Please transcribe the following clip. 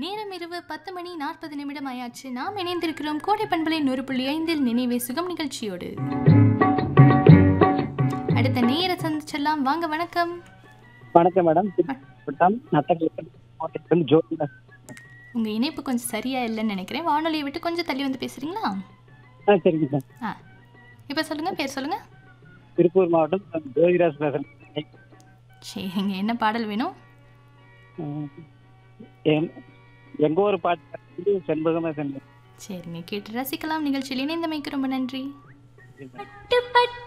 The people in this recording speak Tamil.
நேரம் இரவு பத்து மணி நாற்பது நிமிடம் ஆயாச்சு நாம் இணைந்திருக்கிறோம் கோடை பண்பலை நூறு புள்ளி ஐந்தில் நினைவே சுகம் நிகழ்ச்சியோடு அடுத்த நேர சந்திச்செல்லாம் வாங்க வணக்கம் வணக்கம் மேடம் வட்டம் நத்தக்கிலிருந்து ஜோதி உங்க இணைப்பு கொஞ்சம் சரியா இல்லைன்னு நினைக்கிறேன் வானொலியை விட்டு கொஞ்சம் தள்ளி வந்து பேசுறீங்களா ஆ சரிங்க சார் ஆ இப்போ சொல்லுங்க பேர் சொல்லுங்க திருப்பூர் மாவட்டம் ஜோதிராஜ் பேசுகிறேன் சரிங்க என்ன பாடல் வேணும் எங்க ஊர் பாட்டு செண்பகமே செண்பகம் சரிங்க கேட்டு ரசிக்கலாம் நிகழ்ச்சியில் இணைந்தமைக்கு ரொம்ப நன்றி